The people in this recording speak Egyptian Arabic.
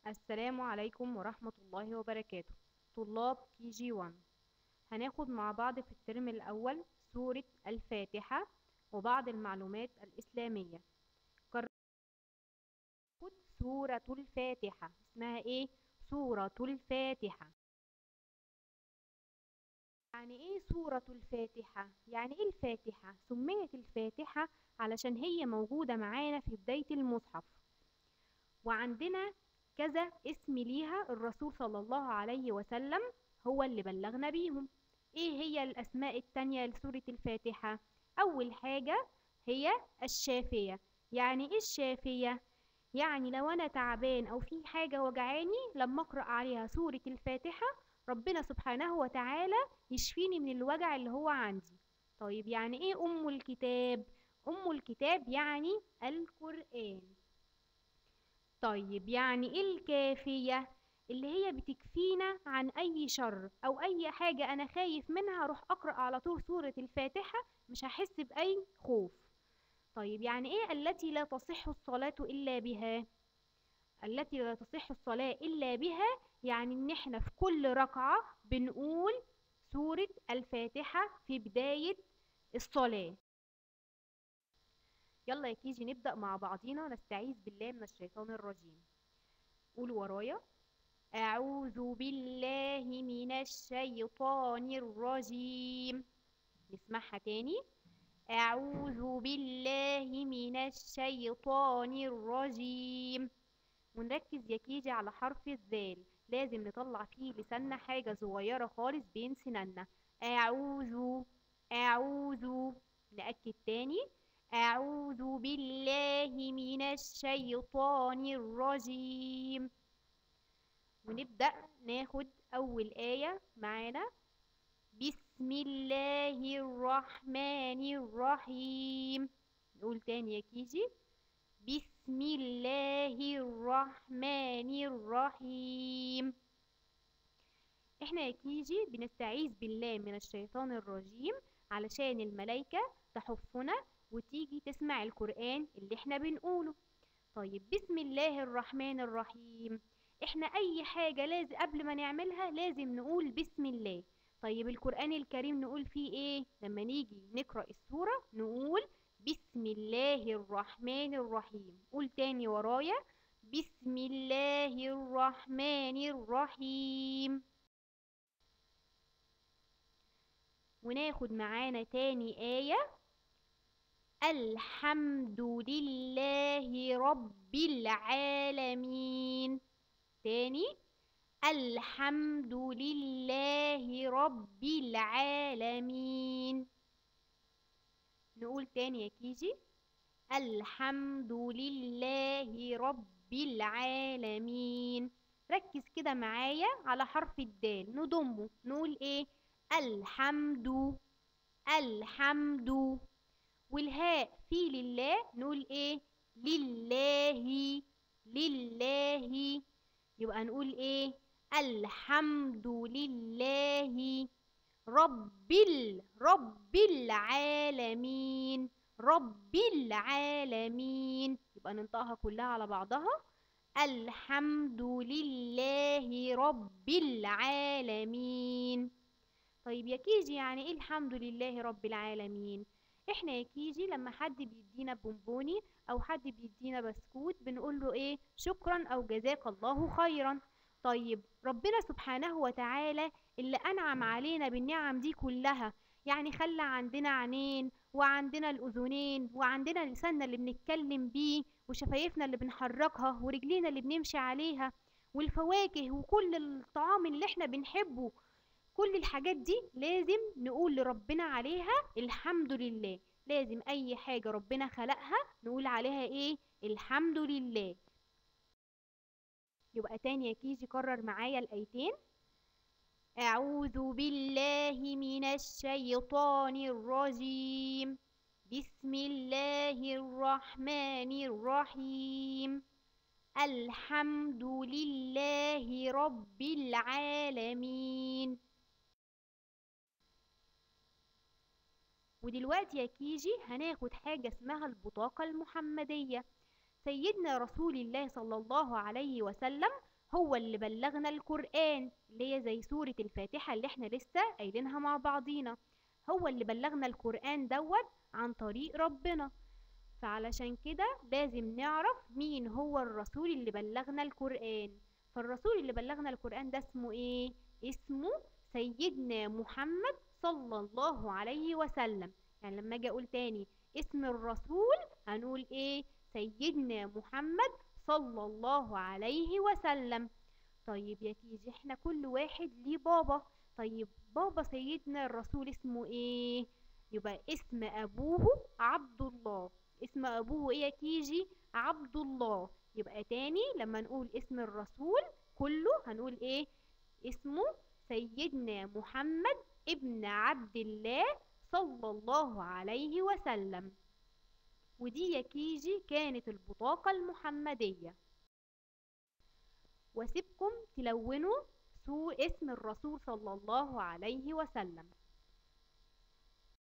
السلام عليكم ورحمة الله وبركاته طلاب كي جي 1 هناخد مع بعض في الترم الأول سورة الفاتحة وبعض المعلومات الإسلامية قرر ناخد سورة الفاتحة اسمها ايه؟ سورة الفاتحة يعني ايه سورة الفاتحة؟ يعني ايه الفاتحة؟ سميت الفاتحة علشان هي موجودة معانا في بداية المصحف وعندنا كذا اسم ليها الرسول صلى الله عليه وسلم هو اللي بلغنا بيهم ايه هي الاسماء التانية لسورة الفاتحة اول حاجة هي الشافية يعني ايه الشافية يعني لو انا تعبان او في حاجة وجعاني لما اقرأ عليها سورة الفاتحة ربنا سبحانه وتعالى يشفيني من الوجع اللي هو عندي طيب يعني ايه ام الكتاب ام الكتاب يعني القرآن طيب يعني ايه الكافية اللي هي بتكفينا عن اي شر او اي حاجة انا خايف منها اروح اقرأ على طول سورة الفاتحة مش هحس باي خوف طيب يعني ايه التي لا تصح الصلاة الا بها التي لا تصح الصلاة الا بها يعني ان احنا في كل ركعة بنقول سورة الفاتحة في بداية الصلاة يلا يا كيجي نبدأ مع بعضينا نستعيذ بالله من الشيطان الرجيم قول ورايا أعوذ بالله من الشيطان الرجيم نسمعها تاني أعوذ بالله من الشيطان الرجيم ونركز يا كيجي على حرف الذال لازم نطلع فيه لساننا حاجة صغيرة خالص بين سنانا أعوذ أعوذ نأكد تاني أعوذ بالله من الشيطان الرجيم ونبدأ ناخد أول آية معانا بسم الله الرحمن الرحيم نقول تاني يا كيجي بسم الله الرحمن الرحيم احنا يا كيجي بنستعيذ بالله من الشيطان الرجيم علشان الملايكة تحفنا وتيجي تسمع القرآن اللي احنا بنقوله طيب بسم الله الرحمن الرحيم احنا اي حاجة لازم قبل ما نعملها لازم نقول بسم الله طيب القرآن الكريم نقول فيه ايه لما نيجي نقرأ السورة نقول بسم الله الرحمن الرحيم قول تاني ورايا بسم الله الرحمن الرحيم وناخد معانا تاني آية الحمد لله رب العالمين تاني الحمد لله رب العالمين نقول تاني يا كيجي الحمد لله رب العالمين ركز كده معايا على حرف الدال نضمه نقول ايه الحمد الحمد والهاء في لله نقول ايه لله لله يبقى نقول ايه الحمد لله رب ال رب العالمين رب العالمين يبقى ننطقها كلها على بعضها الحمد لله رب العالمين طيب يا كيجي يعني ايه الحمد لله رب العالمين احنا يا كيجي لما حد بيدينا بونبوني او حد بيدينا بسكوت بنقول له ايه شكرا او جزاك الله خيرا طيب ربنا سبحانه وتعالى اللي انعم علينا بالنعم دي كلها يعني خلى عندنا عينين وعندنا الاذنين وعندنا لساننا اللي بنتكلم بيه وشفايفنا اللي بنحركها ورجلينا اللي بنمشي عليها والفواكه وكل الطعام اللي احنا بنحبه كل الحاجات دي لازم نقول لربنا عليها الحمد لله لازم اي حاجة ربنا خلقها نقول عليها ايه الحمد لله يبقى تاني يا كيجي كرر معايا الايتين اعوذ بالله من الشيطان الرجيم بسم الله الرحمن الرحيم الحمد لله رب العالمين ودلوقتي يا كيجي هناخد حاجة اسمها البطاقة المحمدية سيدنا رسول الله صلى الله عليه وسلم هو اللي بلغنا القرآن اللي هي زي سورة الفاتحة اللي احنا لسه قايلينها مع بعضينا هو اللي بلغنا القرآن دوت عن طريق ربنا فعلشان كده لازم نعرف مين هو الرسول اللي بلغنا القرآن فالرسول اللي بلغنا القرآن ده اسمه ايه اسمه سيدنا محمد صلى الله عليه وسلم يعني لما اجي اقول تاني اسم الرسول هنقول ايه سيدنا محمد صلى الله عليه وسلم طيب يا كيجي احنا كل واحد ليه بابا طيب بابا سيدنا الرسول اسمه ايه يبقى اسم ابوه عبد الله اسم ابوه ايه يا كيجي عبد الله يبقى تاني لما نقول اسم الرسول كله هنقول ايه اسمه سيدنا محمد ابن عبد الله صلى الله عليه وسلم ودي يا كيجي كانت البطاقة المحمدية وسيبكم تلونوا سوء اسم الرسول صلى الله عليه وسلم